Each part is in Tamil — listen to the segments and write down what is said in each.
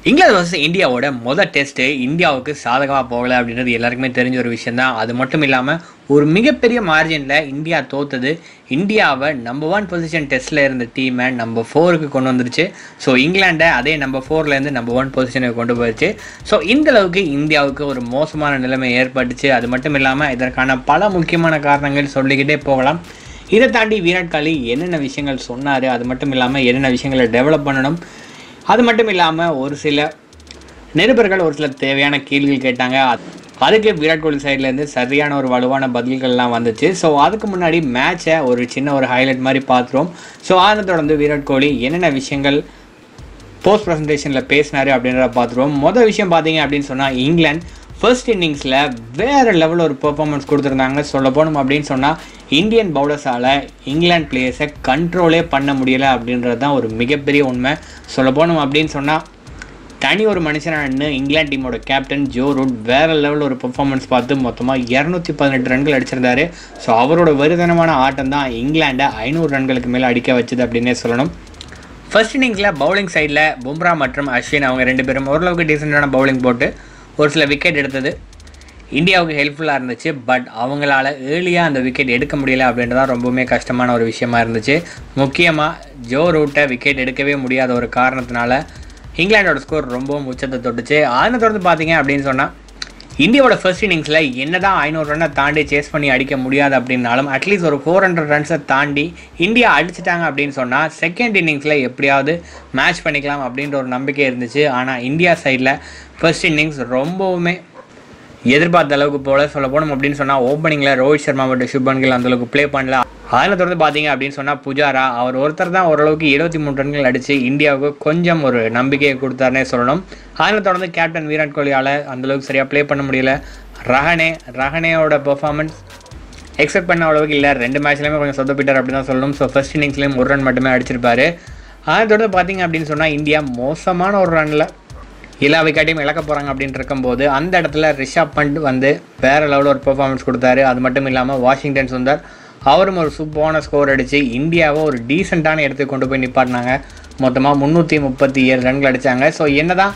இங்கிலாந்து வர்சஸ் இந்தியாவோட மொதல் டெஸ்ட்டு இந்தியாவுக்கு சாதகமாக போகலை அப்படின்றது எல்லாருக்குமே தெரிஞ்ச ஒரு விஷயம் தான் அது மட்டும் இல்லாமல் ஒரு மிகப்பெரிய மார்ஜினில் இந்தியா தோத்தது இந்தியாவை நம்பர் ஒன் பொசிஷன் டெஸ்ட்டில் இருந்த டீமை நம்பர் ஃபோருக்கு கொண்டு வந்துருச்சு ஸோ இங்கிலாண்டை அதே நம்பர் ஃபோர்லேருந்து நம்பர் ஒன் பொசிஷனுக்கு கொண்டு போயிடுச்சு ஸோ இந்த அளவுக்கு இந்தியாவுக்கு ஒரு மோசமான நிலைமை ஏற்பட்டுச்சு அது மட்டும் இல்லாமல் இதற்கான பல முக்கியமான காரணங்கள் சொல்லிக்கிட்டே போகலாம் இதை தாண்டி விராட் கோலி என்னென்ன விஷயங்கள் சொன்னார் அது மட்டும் இல்லாமல் என்னென்ன விஷயங்களை டெவலப் பண்ணணும் அது மட்டும் இல்லாமல் ஒரு சில நிருபர்கள் ஒரு சில தேவையான கேள்விகள் கேட்டாங்க அது- அதுக்கு விராட் கோலி சைட்லேருந்து சரியான ஒரு வலுவான பதில்கள்லாம் வந்துச்சு ஸோ அதுக்கு முன்னாடி மேட்சை ஒரு சின்ன ஒரு ஹைலைட் மாதிரி பார்த்துருவோம் ஸோ அதை தொடர்ந்து விராட் கோலி என்னென்ன விஷயங்கள் போஸ்ட் ப்ரெசன்டேஷனில் பேசினாரு அப்படின்றத பார்த்துருவோம் மொதல் விஷயம் பார்த்தீங்க அப்படின்னு சொன்னால் இங்கிலாந்து ஃபர்ஸ்ட் இன்னிங்ஸில் வேறு லெவலில் ஒரு பெர்ஃபார்மன்ஸ் கொடுத்துருந்தாங்க சொல்ல போகணும் அப்படின்னு சொன்னால் இந்தியன் பவுலர்ஸால் இங்கிலாந்து பிளேயர்ஸை கண்ட்ரோலே பண்ண முடியலை அப்படின்றது தான் ஒரு மிகப்பெரிய உண்மை சொல்ல போகணும் அப்படின்னு சொன்னால் தனி ஒரு மனுஷனாக நின்று இங்கிலாந்து டீமோட கேப்டன் ஜோ ரூட் வேற லெவலில் ஒரு பெர்ஃபார்மன்ஸ் பார்த்து மொத்தமாக இரநூத்தி பதினெட்டு ரன்கள் அடிச்சிருந்தாரு ஸோ அவரோட வெறுதனமான ஆட்டம் தான் இங்கிலாண்டை ஐநூறு ரன்களுக்கு மேலே அடிக்க வச்சது அப்படின்னே சொல்லணும் ஃபர்ஸ்ட் இன்னிங்ஸில் பவுலிங் சைடில் பும்ரா மற்றும் அஸ்வின் அவங்க ரெண்டு பேரும் ஓரளவுக்கு டீசெண்டான பவுலிங் போட்டு ஒரு சில விக்கெட் எடுத்தது இந்தியாவுக்கு ஹெல்ப்ஃபுல்லாக இருந்துச்சு பட் அவங்களால ஏர்லியாக அந்த விக்கெட் எடுக்க முடியல அப்படின்றது தான் ரொம்பவுமே கஷ்டமான ஒரு விஷயமா இருந்துச்சு முக்கியமாக ஜோ ரூட்டை விக்கெட் எடுக்கவே முடியாத ஒரு காரணத்தினால இங்கிலாண்டோட ஸ்கோர் ரொம்பவும் உச்சத்தை தொட்டுச்சு அதை தொடர்ந்து பார்த்தீங்க அப்படின்னு சொன்னால் இந்தியாவோட ஃபர்ஸ்ட் இன்னிங்ஸில் என்னதான் ஐநூறு ரன்னை தாண்டி சேஸ் பண்ணி அடிக்க முடியாது அப்படின்னாலும் அட்லீஸ்ட் ஒரு ஃபோர் ஹண்ட்ரட் ரன்ஸை தாண்டி இந்தியா அடிச்சிட்டாங்க அப்படின்னு சொன்னால் செகண்ட் இன்னிங்ஸில் எப்படியாவது மேட்ச் பண்ணிக்கலாம் அப்படின்ற ஒரு நம்பிக்கை இருந்துச்சு ஆனால் இந்தியா சைடில் ஃபர்ஸ்ட் இன்னிங்ஸ் ரொம்பவுமே எதிர்பார்த்த அளவுக்கு போல சொல்ல போனோம் அப்படின்னு சொன்னால் ஓப்பனிங்கில் ரோஹித் சர்மா மற்றும் சுப்மன் கில் அந்த அளவுக்கு ப்ளே பண்ணல அதில் தொடர்ந்து பார்த்தீங்க அப்படின்னு சொன்னால் புஜாரா அவர் ஒருத்தர் தான் ஓரளவுக்கு எழுபத்தி மூணு ரன்கள் அடித்து இந்தியாவுக்கு கொஞ்சம் ஒரு நம்பிக்கையை கொடுத்தாருனே சொல்லணும் அதில் தொடர்ந்து கேப்டன் விராட் கோலியால் அந்தளவுக்கு சரியாக ப்ளே பண்ண முடியல ரஹனே ரஹனேயோட பெர்ஃபார்மன்ஸ் எக்ஸ்பெக்ட் பண்ண அளவுக்கு இல்லை ரெண்டு மேட்ச்லையுமே கொஞ்சம் சொதப்பிட்டார் அப்படி தான் சொல்லணும் ஸோ ஃபர்ஸ்ட் இன்னிங்ஸ்லேயும் ஒரு ரன் மட்டுமே அடிச்சிருப்பாரு அதை தொடர்ந்து பார்த்தீங்க அப்படின்னு சொன்னால் இந்தியா மோசமான ஒரு ரனில் எல்லா விக்கெட்டையும் இழக்க போகிறாங்க அப்படின்னு இருக்கும்போது அந்த இடத்துல ரிஷப் பண்ட் வந்து வேறு லெவலில் ஒரு பெர்ஃபார்மன்ஸ் கொடுத்தாரு அது மட்டும் இல்லாமல் வாஷிங்டன் சுந்தர் அவரும் ஒரு சூப்பரான ஸ்கோர் அடித்து இந்தியாவை ஒரு டீசெண்டான இடத்துக்கு கொண்டு போய் நிப்பாட்டினாங்க மொத்தமாக முந்நூற்றி முப்பத்தி ஏழு ரன்கள் அடித்தாங்க ஸோ என்னதான்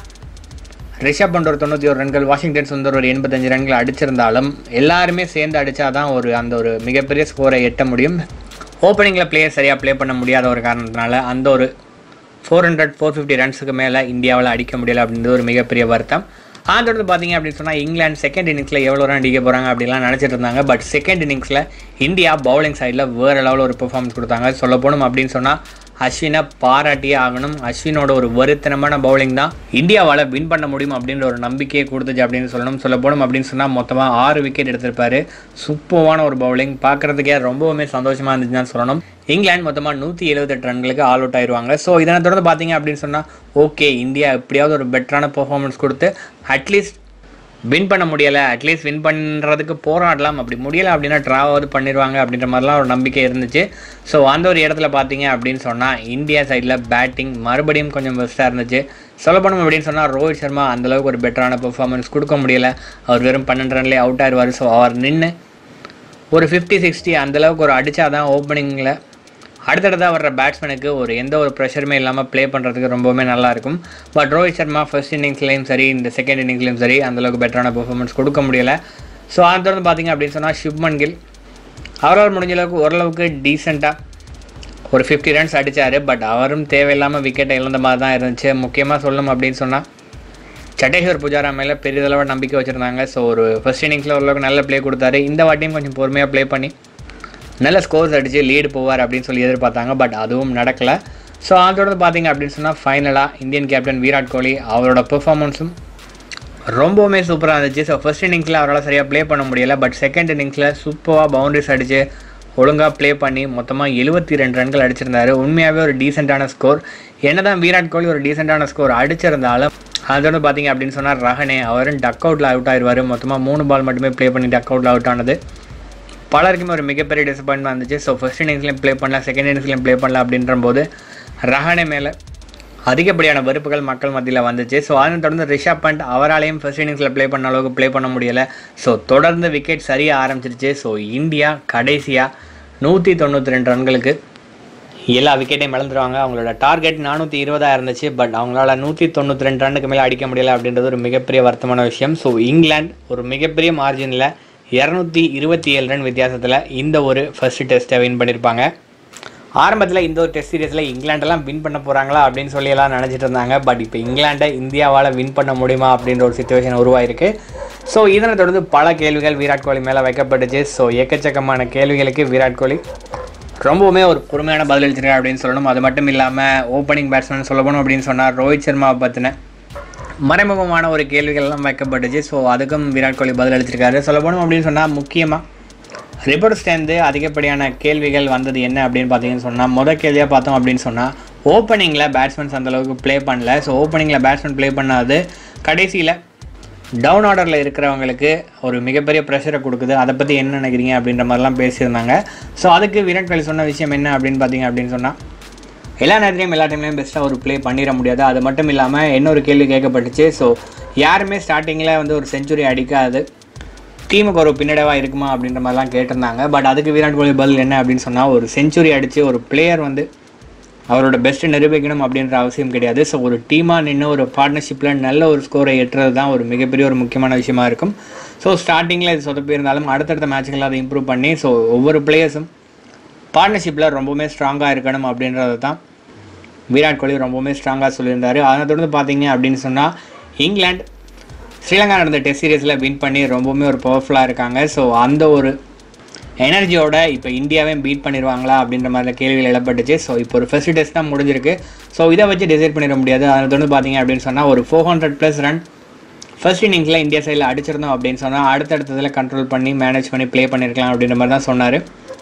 ரிஷப் பண்ட் ஒரு தொண்ணூற்றி ஒரு ரன்கள் வாஷிங்டன் சுந்தர் ஒரு எண்பத்தஞ்சு ரன்கள் அடிச்சிருந்தாலும் எல்லாருமே சேர்ந்து அடித்தாதான் ஒரு அந்த ஒரு மிகப்பெரிய ஸ்கோரை எட்ட முடியும் ஓப்பனிங்கில் பிளேயர் சரியாக ப்ளே பண்ண முடியாத ஒரு காரணத்தினால அந்த ஒரு ஃபோர் ஹண்ட்ரட் ஃபோர் ஃபிஃப்டி ரன்ஸுக்கு மேலே இந்தியாவால் அடிக்க முடியல அப்படின்றது ஒரு மிகப்பெரிய வருத்தம் அதை தொடர்ந்து பார்த்தீங்க அப்படின்னு சொன்னால் இங்கிலாந்து செகண்ட் இன்னிங்ஸில் எவ்வளோ ரன் அடிக்க போகிறாங்க அப்படிலாம் நினச்சிட்டு இருந்தாங்க பட் செகண்ட் இன்னிங்ஸில் இந்தியா பவுலிங் சைடில் வேறு லெவலில் ஒரு பெர்ஃபார்மன்ஸ் கொடுத்தாங்க சொல்ல போகணும் அப்படின்னு சொன்னால் அஸ்வினை பாராட்டியே ஆகணும் அஸ்வினோட ஒரு வருத்தனமான பவுலிங் தான் இந்தியாவால் வின் பண்ண முடியும் அப்படின்ற ஒரு நம்பிக்கையை கொடுத்துச்சு அப்படின்னு சொல்லணும் சொல்ல போகணும் அப்படின்னு சொன்னால் மொத்தமாக ஆறு விக்கெட் எடுத்திருப்பாரு சூப்பரான ஒரு பவுலிங் பார்க்குறதுக்கே ரொம்பவுமே சந்தோஷமாக இருந்துச்சுன்னு சொல்லணும் இங்கிலாந்து மொத்தமாக நூற்றி எழுபத்தெட்டு ரன்களுக்கு ஆல் அவுட் ஆயிடுவாங்க ஸோ இதனை தொடர்ந்து பார்த்தீங்க அப்படின்னு சொன்னால் ஓகே இந்தியா எப்படியாவது ஒரு பெட்டரான பெர்ஃபார்மன்ஸ் கொடுத்து அட்லீஸ்ட் வின் பண்ண முடியலை அட்லீஸ்ட் வின் பண்ணுறதுக்கு போராடலாம் அப்படி முடியலை அப்படின்னா ட்ராவாவது பண்ணிடுவாங்க அப்படின்ற மாதிரிலாம் ஒரு நம்பிக்கை இருந்துச்சு ஸோ அந்த ஒரு இடத்துல பார்த்தீங்க அப்படின்னு சொன்னால் இந்தியா சைடில் பேட்டிங் மறுபடியும் கொஞ்சம் பெஸ்ட்டாக இருந்துச்சு சொல்லப்போனோம் அப்படின்னு சொன்னால் ரோஹித் சர்மா அந்தளவுக்கு ஒரு பெட்டரான பெர்ஃபார்மன்ஸ் கொடுக்க முடியல அவர் வெறும் பன்னெண்டு ரன்லேயே அவுட் ஆயிடுவார் ஸோ அவர் நின்று ஒரு ஃபிஃப்டி சிக்ஸ்டி அந்தளவுக்கு ஒரு அடித்தாதான் ஓப்பனிங்கில் அடுத்தடுத்தாக வர்ற பேட்ஸ்மேனுக்கு ஒரு எந்த ஒரு ப்ரெஷருமே இல்லாமல் ப்ளே பண்ணுறதுக்கு ரொம்பவுமே நல்லாயிருக்கும் பட் ரோஹித் சர்மா ஃபர்ஸ்ட் இன்னிங்ஸ்லேயும் சரி இந்த செகண்ட் இன்னிங்ஸ்லேயும் சரி அந்தளவுக்கு பெட்டரான பெர்ஃபார்மன்ஸ் கொடுக்க முடியல ஸோ அதை தொடர்ந்து பார்த்தீங்க அப்படின்னு சொன்னால் சுப்மன் கில் அவரால் முடிஞ்ச அளவுக்கு ஓரளவுக்கு டீசெண்டாக ஒரு ஃபிஃப்டி ரன்ஸ் அடித்தார் பட் அவரும் தேவையில்லாமல் விக்கெட்டை இழந்த மாதிரி தான் இருந்துச்சு முக்கியமாக சொல்லணும் அப்படின்னு சொன்னால் சட்டேஸ்வர் புஜாரா மேலே பெரிதளவு நம்பிக்கை வச்சுருந்தாங்க ஸோ ஒரு ஃபர்ஸ்ட் இன்னிங்ஸில் ஓரளவுக்கு நல்ல ப்ளே கொடுத்தாரு இந்த வாட்டியும் கொஞ்சம் பொறுமையாக ப்ளே பண்ணி நல்ல ஸ்கோர்ஸ் அடித்து லீடு போவார் அப்படின்னு சொல்லி எதிர்பார்த்தாங்க பட் அதுவும் நடக்கலை ஸோ அதோட பார்த்தீங்க அப்படின்னு சொன்னால் ஃபைனலாக இந்தியன் கேப்டன் விராட் கோலி அவரோட பெர்ஃபார்மன்ஸும் ரொம்பவுமே சூப்பராக இருந்துச்சு ஸோ ஃபர்ஸ்ட் இன்னிங்ஸில் அவரால் சரியாக ப்ளே பண்ண முடியல பட் செகண்ட் இன்னிங்ஸில் சூப்பராக பவுண்டரிஸ் அடித்து ஒழுங்காக ப்ளே பண்ணி மொத்தமாக எழுபத்தி ரெண்டு ரன்கள் அடிச்சிருந்தாரு உண்மையாகவே ஒரு டீசெண்டான ஸ்கோர் என்னதான் விராட் கோலி ஒரு டீசெண்டான ஸ்கோர் அடிச்சிருந்தாலும் அதோட பார்த்தீங்க அப்படின்னு சொன்னால் ரஹனே அவரும் டக் அவுட்டில் அவுட் ஆயிடுவார் மொத்தமாக மூணு பால் மட்டுமே ப்ளே பண்ணி டக் அவுட்டில் அவுட் ஆனது பலருக்குமே ஒரு மிகப்பெரிய டிசப்பாயின்மெண்ட் வந்துச்சு ஸோ ஃபர்ஸ்ட் இன்னிங்ஸ்லையும் ப்ளே பண்ணல செகண்ட் இன்னிங்ஸ்லையும் ப்ளே பண்ணல அப்படின்ற போது ரஹானே மேலே அதிகப்படியான வெறுப்புகள் மக்கள் மத்தியில் வந்துச்சு ஸோ அதனை தொடர்ந்து ரிஷப் பண்ட் அவராலையும் ஃபர்ஸ்ட் இன்னிங்ஸில் ப்ளே பண்ண அளவுக்கு ப்ளே பண்ண முடியலை ஸோ தொடர்ந்து விக்கெட் சரியாக ஆரம்பிச்சிருச்சு ஸோ இந்தியா கடைசியாக நூற்றி தொண்ணூற்றி ரெண்டு ரன்களுக்கு எல்லா விக்கெட்டையும் இழந்துருவாங்க அவங்களோட டார்கெட் நானூற்றி இருபதாக இருந்துச்சு பட் அவங்களால நூற்றி தொண்ணூற்றி ரெண்டு ரன்னுக்கு மேலே அடிக்க முடியல அப்படின்றது ஒரு மிகப்பெரிய வருத்தமான விஷயம் ஸோ இங்கிலாந்து ஒரு மிகப்பெரிய மார்ஜினில் இரநூத்தி இருபத்தி ஏழு ரன் வித்தியாசத்தில் இந்த ஒரு ஃபர்ஸ்ட் டெஸ்ட்டை வின் பண்ணியிருப்பாங்க ஆரம்பத்தில் இந்த ஒரு டெஸ்ட் சீரிஸில் இங்கிலாண்டெல்லாம் வின் பண்ண போகிறாங்களா அப்படின்னு சொல்லி எல்லாம் நினச்சிட்டு இருந்தாங்க பட் இப்போ இங்கிலாண்டை இந்தியாவால் வின் பண்ண முடியுமா அப்படின்ற ஒரு சுச்சுவேஷன் உருவாயிருக்கு ஸோ இதனை தொடர்ந்து பல கேள்விகள் விராட் கோலி மேலே வைக்கப்பட்டுச்சு ஸோ எக்கச்சக்கமான கேள்விகளுக்கு விராட் கோலி ரொம்பவுமே ஒரு பொறுமையான பதில் அளிச்சிருக்காரு அப்படின்னு சொல்லணும் அது மட்டும் இல்லாமல் ஓப்பனிங் பேட்ஸ்மேன் சொல்ல போகணும் அப்படின்னு சொன்னால் ரோஹித் சர்மாவை பற்றின மறைமுகமான ஒரு கேள்விகள்லாம் வைக்கப்பட்டுச்சு ஸோ அதுக்கும் விராட் கோலி பதில் அளிச்சிருக்காரு சொல்ல போகணும் அப்படின்னு சொன்னால் முக்கியமாக ரிப்போர்ட்ஸ்லேருந்து அதிகப்படியான கேள்விகள் வந்தது என்ன அப்படின்னு பார்த்தீங்கன்னு சொன்னால் முத கேள்வியாக பார்த்தோம் அப்படின்னு சொன்னால் ஓப்பனிங்கில் பேட்ஸ்மேன்ஸ் அந்தளவுக்கு ப்ளே பண்ணல ஸோ ஓப்பனிங்கில் பேட்ஸ்மேன் ப்ளே பண்ணாது கடைசியில் டவுன் ஆர்டரில் இருக்கிறவங்களுக்கு ஒரு மிகப்பெரிய ப்ரெஷரை கொடுக்குது அதை பற்றி என்ன நினைக்கிறீங்க அப்படின்ற மாதிரிலாம் பேசியிருந்தாங்க ஸோ அதுக்கு விராட் கோலி சொன்ன விஷயம் என்ன அப்படின்னு பார்த்தீங்க அப்படின்னு சொன்னால் எல்லா நேரத்துலையும் எல்லா டைம்லையும் பெஸ்ட்டாக ஒரு ப்ளே பண்ணிட முடியாது அது மட்டும் இல்லாமல் இன்னொரு கேள்வி கேட்கப்பட்டுச்சு ஸோ யாருமே ஸ்டார்டிங்கில் வந்து ஒரு செஞ்சுரி அடிக்காது டீமுக்கு ஒரு பின்னடைவாக இருக்குமா அப்படின்ற மாதிரிலாம் கேட்டிருந்தாங்க பட் அதுக்கு விராட் கோலி பதில் என்ன அப்படின்னு சொன்னால் ஒரு செஞ்சுரி அடித்து ஒரு பிளேயர் வந்து அவரோட பெஸ்ட்டை நிரூபிக்கணும் அப்படின்ற அவசியம் கிடையாது ஸோ ஒரு டீமாக நின்று ஒரு பார்ட்னர்ஷிப்பில் நல்ல ஒரு ஸ்கோரை எட்டுறது தான் ஒரு மிகப்பெரிய ஒரு முக்கியமான விஷயமா இருக்கும் ஸோ ஸ்டார்டிங்கில் இது சொதப்பி இருந்தாலும் அடுத்தடுத்த மேட்ச்களில் அதை இம்ப்ரூவ் பண்ணி ஸோ ஒவ்வொரு பிளேயர்ஸும் பார்ட்னர்ஷிப்பில் ரொம்பவுமே ஸ்ட்ராங்காக இருக்கணும் அப்படின்றது தான் விராட் கோலி ரொம்பவுமே ஸ்ட்ராங்காக சொல்லியிருந்தார் அதை தொடர்ந்து பார்த்தீங்க அப்படின்னு சொன்னால் இங்கிலாந்து ஸ்ரீலங்கா நடந்த டெஸ்ட் சீரீஸில் வின் பண்ணி ரொம்பவுமே ஒரு பவர்ஃபுல்லாக இருக்காங்க ஸோ அந்த ஒரு எனர்ஜியோட இப்போ இந்தியாவே பீட் பண்ணிடுவாங்களா அப்படின்ற மாதிரி கேள்விகள் எழப்பட்டுச்சு ஸோ இப்போ ஒரு ஃபர்ஸ்ட் டெஸ்ட் தான் முடிஞ்சிருக்கு ஸோ இதை வச்சு டிசைட் பண்ணிட முடியாது அதை தொடர்ந்து பார்த்தீங்க அப்படின்னு சொன்னால் ஒரு four hundred plus run first இன்னிங்ஸில் இந்தியா சைடில் அடிச்சிருந்தோம் அப்படின்னு சொன்னால் அடுத்தடுத்ததில் கண்ட்ரோல் பண்ணி மேனேஜ் பண்ணி ப்ளே பண்ணியிருக்கலாம் அப்படின்ற மாதிரி தான் சொன்னார்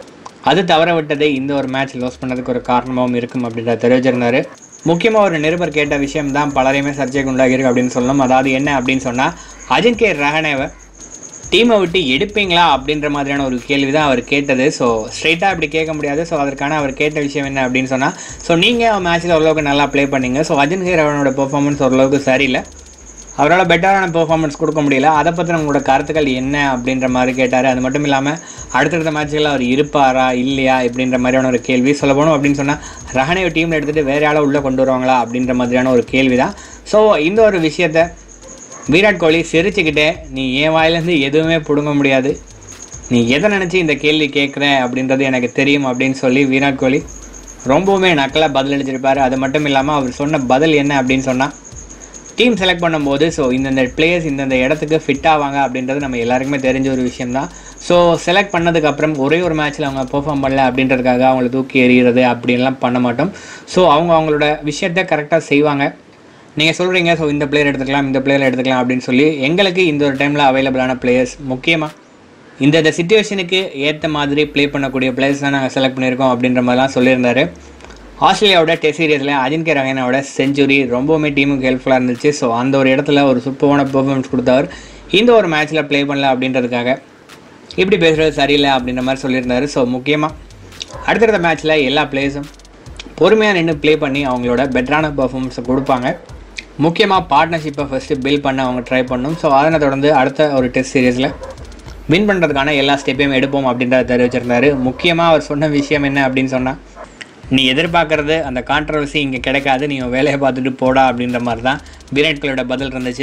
அது தவற விட்டதை இந்த ஒரு மேட்ச் லாஸ் பண்ணதுக்கு ஒரு காரணமாகவும் இருக்கும் அப்படின்றத தெரிவிச்சிருந்தாரு முக்கியமாக ஒரு நிருபர் கேட்ட விஷயம் தான் பலரையுமே சர்ச்சைக்கு உண்டாகிருக்கு அப்படின்னு சொல்லணும் அதாவது என்ன அப்படின்னு சொன்னால் அஜின்கே ரஹனேவை டீமை விட்டு எடுப்பீங்களா அப்படின்ற மாதிரியான ஒரு கேள்வி தான் அவர் கேட்டது ஸோ ஸ்ட்ரைட்டாக அப்படி கேட்க முடியாது ஸோ அதற்கான அவர் கேட்ட விஷயம் என்ன அப்படின்னு சொன்னால் ஸோ நீங்கள் மேட்ச்சில் ஓரளவுக்கு நல்லா ப்ளே பண்ணீங்க ஸோ அஜின்கே ரஹனோட பெர்ஃபார்மன்ஸ் ஓரளவுக்கு சரியில்லை அவரால் பெட்டரான பெர்ஃபார்மன்ஸ் கொடுக்க முடியல அதை பற்றி உங்களோட கருத்துக்கள் என்ன அப்படின்ற மாதிரி கேட்டார் அது மட்டும் இல்லாமல் அடுத்தடுத்த மேட்ச்களில் அவர் இருப்பாரா இல்லையா இப்படின்ற மாதிரியான ஒரு கேள்வி சொல்ல போகணும் அப்படின்னு சொன்னால் ரஹனே டீமில் எடுத்துகிட்டு வேற ஆளை உள்ளே கொண்டு வருவாங்களா அப்படின்ற மாதிரியான ஒரு கேள்வி தான் ஸோ இந்த ஒரு விஷயத்த விராட் கோலி சிரிச்சுக்கிட்டே நீ என் வாயிலேருந்து எதுவுமே பிடுங்க முடியாது நீ எதை நினச்சி இந்த கேள்வி கேட்குற அப்படின்றது எனக்கு தெரியும் அப்படின்னு சொல்லி விராட் கோலி ரொம்பவுமே நக்கலாக பதில் அளிச்சிருப்பார் அது மட்டும் இல்லாமல் அவர் சொன்ன பதில் என்ன அப்படின்னு சொன்னால் டீம் செலக்ட் பண்ணும்போது ஸோ இந்தந்த பிளேயர்ஸ் இந்தந்த இடத்துக்கு ஃபிட் ஆவாங்க அப்படின்றது நம்ம எல்லாருக்குமே தெரிஞ்ச ஒரு விஷயம் தான் ஸோ செலக்ட் பண்ணதுக்கப்புறம் ஒரே ஒரு மேட்ச்சில் அவங்க பெர்ஃபார்ம் பண்ணல அப்படின்றதுக்காக அவங்கள தூக்கி எறிகிறது அப்படின்லாம் பண்ண மாட்டோம் ஸோ அவங்க அவங்களோட விஷயத்த கரெக்டாக செய்வாங்க நீங்கள் சொல்கிறீங்க ஸோ இந்த பிளேயர் எடுத்துக்கலாம் இந்த பிளேயர் எடுத்துக்கலாம் அப்படின்னு சொல்லி எங்களுக்கு இந்த ஒரு டைமில் அவைலபிளான பிளேயர்ஸ் முக்கியமாக இந்த இந்த சுச்சுவேஷனுக்கு ஏற்ற மாதிரி ப்ளே பண்ணக்கூடிய பிளேயர்ஸ் தான் நாங்கள் செலக்ட் பண்ணியிருக்கோம் அப்படின்ற மாதிரிலாம் சொல்லியிருந்தாரு ஆஸ்திரேலியாவோட டெஸ்ட் சீரியஸில் அஜின்கே ரஹேனாவோட செஞ்சுரி ரொம்பவுமே டீமுக்கு ஹெல்ப்ஃபுல்லாக இருந்துச்சு ஸோ அந்த ஒரு இடத்துல ஒரு சூப்பரான பெர்ஃபார்மன்ஸ் கொடுத்தவர் இந்த ஒரு மேட்ச்சில் ப்ளே பண்ணல அப்படின்றதுக்காக இப்படி பேசுகிறது சரியில்லை அப்படின்ற மாதிரி சொல்லியிருந்தாரு ஸோ முக்கியமாக அடுத்தடுத்த மேட்ச்சில் எல்லா பிளேயர்ஸும் பொறுமையாக நின்று ப்ளே பண்ணி அவங்களோட பெட்டரான பெர்ஃபார்மன்ஸை கொடுப்பாங்க முக்கியமாக பார்ட்னர்ஷிப்பை ஃபஸ்ட்டு பில்ட் பண்ண அவங்க ட்ரை பண்ணணும் ஸோ அதனை தொடர்ந்து அடுத்த ஒரு டெஸ்ட் சீரீஸில் வின் பண்ணுறதுக்கான எல்லா ஸ்டெப்பையும் எடுப்போம் அப்படின்றத தெரிவிச்சிருந்தாரு முக்கியமாக அவர் சொன்ன விஷயம் என்ன அப்படின்னு சொன்னால் நீ எதிர்பார்க்கறது அந்த கான்ட்ரவர்சி இங்கே கிடைக்காது நீ உன் வேலையை பார்த்துட்டு போடா அப்படின்ற மாதிரி தான் விராட் கோலியோட பதில் இருந்துச்சு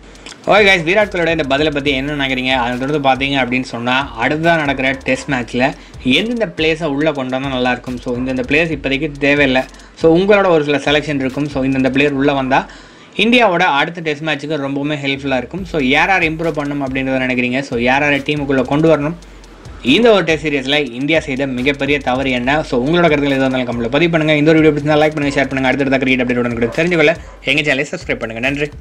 ஓகே கைஸ் விராட் கோலியோட இந்த பதிலை பற்றி என்ன நினைக்கிறீங்க அதை தொடர்ந்து பார்த்தீங்க அப்படின்னு சொன்னால் அடுத்ததாக நடக்கிற டெஸ்ட் மேட்ச்சில் எந்தெந்த பிளேஸை உள்ளே கொண்டு வந்தால் நல்லாயிருக்கும் ஸோ இந்தந்த பிளேயர்ஸ் இப்போதைக்கு தேவையில்லை ஸோ உங்களோட ஒரு சில செலெக்ஷன் இருக்கும் ஸோ இந்தந்த பிளேயர் உள்ளே வந்தால் இந்தியாவோட அடுத்த டெஸ்ட் மேட்ச்சுக்கு ரொம்பவுமே ஹெல்ப்ஃபுல்லாக இருக்கும் ஸோ யார் யார் இம்ப்ரூவ் பண்ணணும் அப்படின்றத நினைக்கிறீங்க ஸோ யார் யார் டீமுக்குள்ளே கொண்டு வரணும் இந்த ஒரு டெஸ்ட் சீரியஸில் இந்தியா செய்த மிகப்பெரிய தவறு என்ன ஸோ உங்களோட கருத்துக்கள் எதுவும் இருந்தாலும் கமெண்ட்ல பதிவு பண்ணுங்கள் இந்த ஒரு வீடியோ பிடிச்சிருந்தா லைக் பண்ணுங்கள் ஷேர் பண்ணுங்கள் அடுத்தடுத்த கிரிக்கெட் அப்டேட் உடனே தெரிஞ்சுக்கொள்ள எங்கள் சேனலை சப்ஸ்கிரைப் பண்ணுங்கள் நன்றி